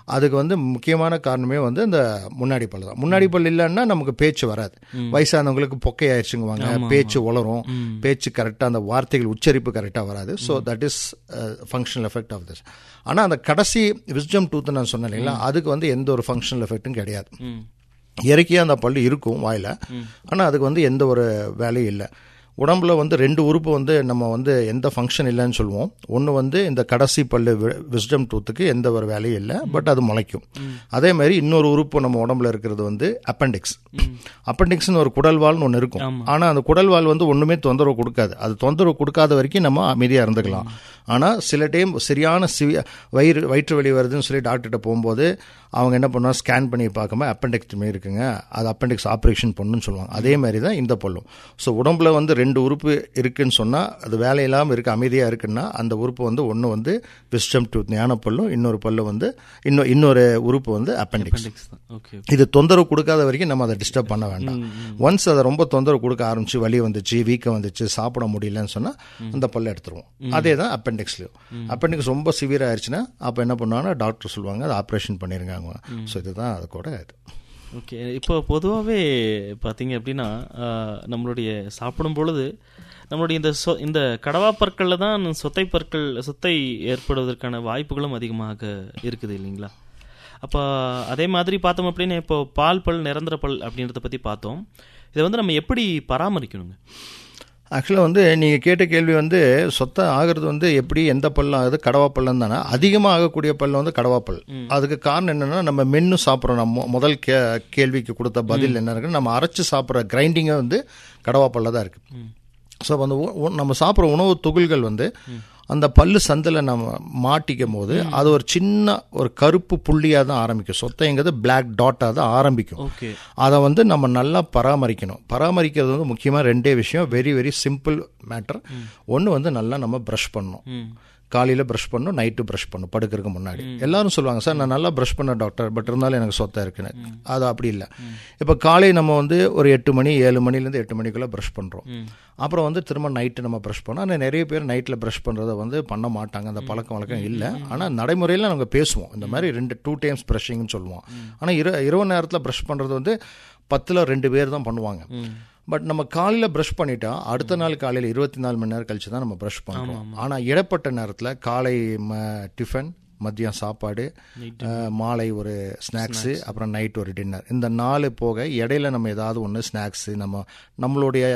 அதுக்கு வந்து முக்கியமான காரணமே வந்து இந்த முன்னாடி பல்லு தான் முன்னாடி பல்லு இல்லைன்னா நமக்கு பேச்சு வராது வயசானவங்களுக்கு பொக்கை ஆயிடுச்சுங்குவாங்க பேச்சு உளரும் பேச்சு கரெக்டாக அந்த வார்த்தைகள் உச்சரிப்பு கரெக்டாக வராது so that is functional effect of this ஆனால் அந்த கடைசி விஸ்டம் டூத் நான் சொன்னேன் இல்லைங்களா அதுக்கு வந்து எந்த ஒரு ஃபங்க்ஷனல் எஃபெக்ட்டும் கிடையாது இறக்கியாக அந்த பல்லு இருக்கும் வாயில் ஆனால் அதுக்கு வந்து எந்த ஒரு வேலையும் இல்லை உடம்புல வந்து ரெண்டு உறுப்பு வந்து நம்ம வந்து எந்த ஃபங்க்ஷன் இல்லைன்னு சொல்லுவோம் ஒன்று வந்து இந்த கடைசி பல்லு விஸ்டம் டூத்துக்கு எந்த ஒரு வேலையும் இல்லை பட் அது முளைக்கும் அதே மாதிரி இன்னொரு உறுப்பு நம்ம உடம்புல இருக்கிறது வந்து அப்பெண்டிக்ஸ் அப்பெண்டிக்ஸ்னு ஒரு குடல்வால்னு ஒன்று இருக்கும் ஆனால் அந்த குடல்வால் வந்து ஒன்றுமே தொந்தரவு கொடுக்காது அது தொந்தரவு கொடுக்காத வரைக்கும் நம்ம அமைதியாக இருந்துக்கலாம் ஆனால் சில டைம் சரியான சிவி வயிறு வயிற்று வலி வருதுன்னு சொல்லி டாக்டர்கிட்ட போகும்போது அவங்க என்ன பண்ணுவாங்க ஸ்கேன் பண்ணி பார்க்கும்போது அப்பெண்டிக்ஸ் இருக்குங்க அது அப்பெண்டிக்ஸ் ஆப்ரேஷன் பண்ணுன்னு சொல்லுவாங்க அதே மாதிரி தான் இந்த பல்லும் ஸோ உடம்புல வந்து ரெண்டு உறுப்பு இருக்குன்னு சொன்னால் அது வேலையில்லாமல் இருக்கு அமைதியாக இருக்குன்னா அந்த உறுப்பு வந்து ஒன்று வந்து விஸ்டம் டூத் ஞான பல்லும் இன்னொரு பல்லு வந்து இன்னொரு இன்னொரு உறுப்பு வந்து அப்பெண்டிக்ஸ் ஓகே இது தொந்தரவு கொடுக்காத வரைக்கும் நம்ம அதை டிஸ்டர்ப் பண்ண வேண்டாம் ஒன்ஸ் அதை ரொம்ப தொந்தரவு கொடுக்க ஆரம்பிச்சு வலி வந்துச்சு வீக்கம் வந்துச்சு சாப்பிட முடியலன்னு சொன்னால் அந்த பல்ல எடுத்துருவோம் அதே தான் அப்பெண்டிக்ஸ்லையும் அப்பெண்டிக்ஸ் ரொம்ப சிவியர் ஆயிடுச்சுன்னா அப்போ என்ன பண்ணுவாங்கன்னா டாக்டர் சொல்லுவாங்க அதை ஆப்ரேஷன் பண்ணிருங்க ஸோ இதுதான் அது கூட இது ஓகே இப்போ பொதுவாகவே பார்த்தீங்க அப்படின்னா ஆஹ், நம்மளுடைய சாப்பிடும் பொழுது நம்மளுடைய இந்த சொ இந்த கடவா பற்களில் தான் சொத்தை பற்கள் சொத்தை ஏற்படுவதற்கான வாய்ப்புகளும் அதிகமாக இருக்குது இல்லைங்களா அப்போ அதே மாதிரி பார்த்தோம் அப்படின்னா இப்போ பால் பல் நிரந்தர பல் அப்படின்றத பற்றி பார்த்தோம் இதை வந்து நம்ம எப்படி பராமரிக்கணுங்க ஆக்சுவலாக வந்து நீங்கள் கேட்ட கேள்வி வந்து சொத்தை ஆகிறது வந்து எப்படி எந்த பல்லம் ஆகுது கடவா பல்லம் தானே அதிகமாக ஆகக்கூடிய பல்லம் வந்து கடவா பல் அதுக்கு காரணம் என்னன்னா நம்ம மென்று சாப்பிட்றோம் நம்ம முதல் கே கேள்விக்கு கொடுத்த பதில் என்ன இருக்குன்னா நம்ம அரைச்சு சாப்பிட்ற கிரைண்டிங்கே வந்து கடவா பல்ல தான் இருக்கு ஸோ அந்த உ- உ- நம்ம சாப்பிட்ற உணவு துகள்கள் வந்து அந்த பல்லு சந்தில் நம்ம மாட்டிக்கும் போது அது ஒரு சின்ன ஒரு கருப்பு புள்ளியாக தான் ஆரம்பிக்கும் சொத்தைங்கிறது பிளாக் டாட்டாக தான் ஆரம்பிக்கும் ஓகே அதை வந்து நம்ம நல்லா பராமரிக்கணும் பராமரிக்கிறது வந்து முக்கியமாக ரெண்டே விஷயம் வெரி வெரி சிம்பிள் மேட்டர் ஒன்று வந்து நல்லா நம்ம ப்ரஷ் பண்ணணும் ம் காலையில் ப்ரஷ் பண்ணணும் நைட்டு ப்ரஷ் பண்ணணும் படுக்கிறதுக்கு முன்னாடி எல்லாரும் சொல்லுவாங்க சார் நான் நல்லா ப்ரஷ் பண்ண டாக்டர் பட் இருந்தாலும் எனக்கு சொத்தா இருக்குன்னு அது அப்படி இல்லை இப்போ காலை நம்ம வந்து ஒரு எட்டு மணி ஏழு மணிலேருந்து எட்டு மணிக்குள்ளே ப்ரஷ் பண்ணுறோம் அப்புறம் வந்து திரும்ப நைட்டு நம்ம ப்ரஷ் பண்ணோம் ஆனால் நிறைய பேர் நைட்டில் ப்ரஷ் பண்ணுறத வந்து பண்ண மாட்டாங்க அந்த பழக்கம் வழக்கம் இல்லை ஆனால் நடைமுறையில் நாங்கள் பேசுவோம் இந்த மாதிரி ரெண்டு டூ டைம்ஸ் ப்ரஷிங்னு சொல்லுவோம் ஆனால் இர இரவு நேரத்தில் ப்ரஷ் பண்ணுறது வந்து பத்தில் ரெண்டு பேர் தான் பண்ணுவாங்க பட் நம்ம காலையில் ப்ரஷ் பண்ணிட்டா அடுத்த நாள் காலையில் இருபத்தி நாலு மணி நேரம் கழிச்சு தான் நம்ம ப்ரஷ் பண்ணுறோம் ஆனால் இடைப்பட்ட நேரத்தில் காலை ம டிஃபன் மதியம் சாப்பாடு அஹ், மாலை ஒரு ஸ்நாக்ஸு அப்புறம் நைட் ஒரு டின்னர் இந்த நாலு போக இடையில நம்ம ஏதாவது ஒன்று ஸ்நாக்ஸு நம்ம நம்மளுடைய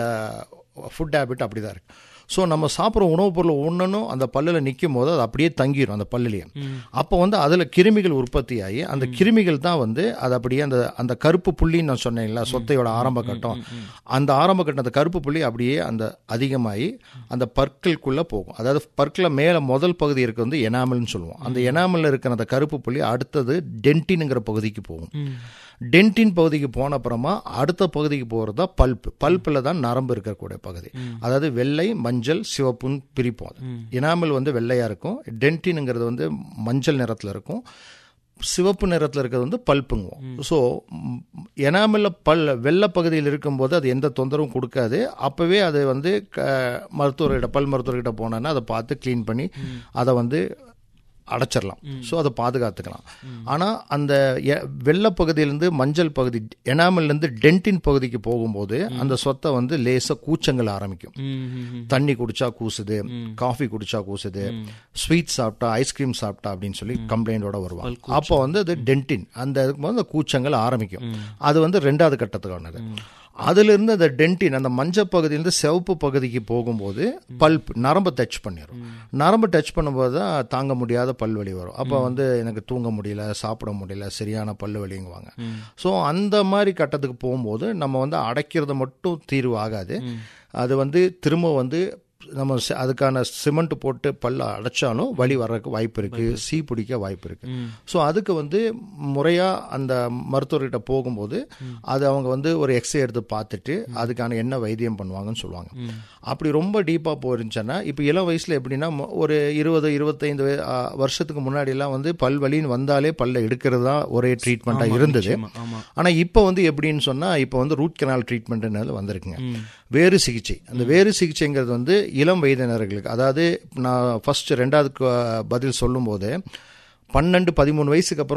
ஃபுட் ஹேபிட் அப்படி தான் இருக்குது ஸோ நம்ம சாப்பிட்ற உணவுப் பொருள் ஒன்றுனும் அந்த பல்லில் நிற்கும் போது அது அப்படியே தங்கிடும் அந்த பல்லுலேயே அப்போ வந்து அதில் கிருமிகள் உற்பத்தி ஆகி அந்த கிருமிகள் தான் வந்து அது அப்படியே அந்த அந்த கருப்பு புள்ளின்னு நான் சொன்னேன்ல சொத்தையோட ஆரம்ப கட்டம் அந்த ஆரம்ப கட்டம் அந்த கருப்பு புள்ளி அப்படியே அந்த அதிகமாகி அந்த பற்களுக்குள்ளே போகும் அதாவது பற்களை மேலே முதல் பகுதி இருக்க வந்து எனாமல்னு சொல்லுவோம் அந்த எனாமலில் இருக்கிற அந்த கருப்பு புள்ளி அடுத்தது டென்டினுங்கிற பகுதிக்கு போகும் டென்டின் பகுதிக்கு போன அப்புறமா அடுத்த பகுதிக்கு போகிறது தான் பல்ப் பல்ப்பில் தான் நரம்பு இருக்கக்கூடிய பகுதி அதாவது வெள்ளை மஞ்சள் சிவப்புன்னு பிரிப்போம் அது எனாமல் வந்து வெள்ளையாக இருக்கும் டென்டினுங்கிறது வந்து மஞ்சள் நிறத்தில் இருக்கும் சிவப்பு நிறத்தில் இருக்கிறது வந்து பல்ப்புங்குவோம் ஸோ எனாமலில் பல் வெள்ளை பகுதியில் இருக்கும்போது அது எந்த தொந்தரவும் கொடுக்காது அப்போவே அது வந்து க மருத்துவர்கிட்ட பல் மருத்துவர்கிட்ட போனோன்னா அதை பார்த்து க்ளீன் பண்ணி அதை வந்து அடைச்சிடலாம் ஸோ அதை பாதுகாத்துக்கலாம் ஆனால் அந்த எ- வெள்ளை பகுதியிலேருந்து மஞ்சள் பகுதி எனாமல்லேருந்து டென்டின் பகுதிக்கு போகும்போது அந்த சொத்தை வந்து லேசாக கூச்சங்கள் ஆரம்பிக்கும் ம், ம், ம். தண்ணி குடிச்சா கூசுது காஃபி குடிச்சா கூசுது ஸ்வீட் சாப்பிட்டா ஐஸ்கிரீம் சாப்பிட்டா அப்படின்னு சொல்லி கம்ப்ளைண்டோட வருவாங்க அப்போ வந்து அது டென்டின் அந்த இதுக்கு போது அந்த கூச்சங்கள் ஆரம்பிக்கும் அது வந்து ரெண்டாவது கட்டத்துக்கானது அதிலிருந்து அந்த டென்டின் அந்த மஞ்சள் பகுதியிலிருந்து சிவப்பு பகுதிக்கு போகும்போது பல்ப் நரம்பை டச் பண்ணிடும் நரம்பு டச் பண்ணும்போது தான் தாங்க முடியாத பல்வலி வரும் அப்போ வந்து எனக்கு தூங்க முடியல சாப்பிட முடியல சரியான பல்லு வலிங்குவாங்க ஸோ அந்த மாதிரி கட்டத்துக்கு போகும்போது நம்ம வந்து அடைக்கிறது மட்டும் தீர்வு ஆகாது அது வந்து திரும்ப வந்து நம்ம சி- அதுக்கான சிமெண்ட் போட்டு பல்ல அடைச்சாலும் வலி வர்றதுக்கு வாய்ப்பு இருக்கு சீ பிடிக்க வாய்ப்பு இருக்கு ஸோ அதுக்கு வந்து முறையா அந்த மருத்துவர்கிட்ட போகும்போது அது அவங்க வந்து ஒரு எக்ஸ்ரே எடுத்து பார்த்துட்டு அதுக்கான என்ன வைத்தியம் பண்ணுவாங்கன்னு சொல்லுவாங்க அப்படி ரொம்ப டீப்பாக போயிருந்துச்சுன்னா இப்போ இளம் வயசுல எப்படின்னா மொ- ஒரு இருபது இருபத்தைந்து வய- ஆ, வருஷத்துக்கு முன்னாடி எல்லாம் வந்து பல் வலின்னு வந்தாலே பல்ல எடுக்கிறது தான் ஒரே ட்ரீட்மெண்ட்டாக இருந்தது ஆமா, ஆமா ஆனா இப்போ வந்து எப்படின்னு சொன்னா இப்போ வந்து ரூட் கனால் ட்ரீட்மெண்ட்னு வந்திருக்குங்க வேறு சிகிச்சை அந்த வேறு சிகிச்சைங்கிறது வந்து இளம் வயதினர்களுக்கு அதாவது நான் ஃபர்ஸ்ட் ரெண்டாவது கு- பதில் சொல்லும்போது பன்னெண்டு பதிமூணு வயசுக்கு அப்புறம்